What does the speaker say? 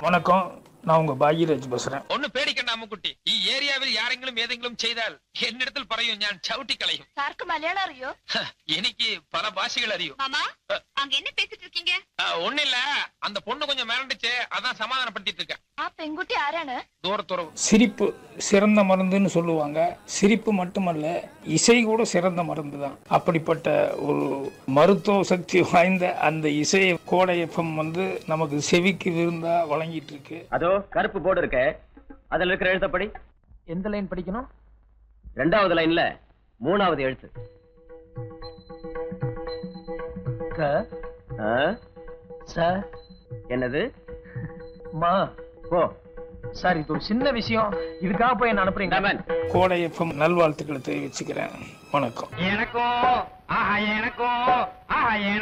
வணக்கம் நான் உங்க பாகியராஜ் பேசுறேன் ഒന്ന് പേടിക്കണ്ട അമ്മുക്കുട്ടി ഈ ഏരിയാവിൽ ആരെങ്കിലും ഏതെങ്കിലും ചെയ്താൽ എന്നിടത്തിൽ പറയും ഞാൻ ചവിട്ടി കളയും സാർക്ക് മലയാളം അറിയോ ഹ, എനിക്ക് പല ഭാഷകൾ അറിയും மாமா அங்க என்ன பேசிட்டு இருக்கீங்க ആ, ഒന്നില്ല அந்த பொண்ணு கொஞ்சம் மிரண்டுச்சு அதான் சமாதானப்படுத்திட்டு இருக்கேன் ആ പെൺകുട്ടി ആരാണ് தூரத்துறவு சிரிப்பு சிறந்த மருந்துன்னு சொல்லுவாங்க சிரிப்பு மட்டுமல்ல இசை கூட சிறந்த மருந்து தான் அப்படிப்பட்ட ஒரு மருத்துவ சக்தி வாய்ந்த அந்த இசை கோடை எஃப்எம் வந்து நமக்கு செவிக்கு விருந்தா வழங்கிட்டு இருக்கு அதோ கருப்பு போர்டு இருக்க அதுல இருக்கிற எழுத்தப்படி எந்த லைன் படிக்கணும் ரெண்டாவது லைன்ல மூணாவது எழுத்து ஆ? என்னது மா போ சார் இது ஒரு சின்ன விஷயம் இதுக்காக போய் என்ன அனுப்புறீங்க இந்தாமன். கோடை எஃப்எம் நல்வாழ்த்துக்களை தெரிவிச்சுக்கிறேன் வணக்கம் எனக்கும் ஆஹா எனக்கும் ஆஹா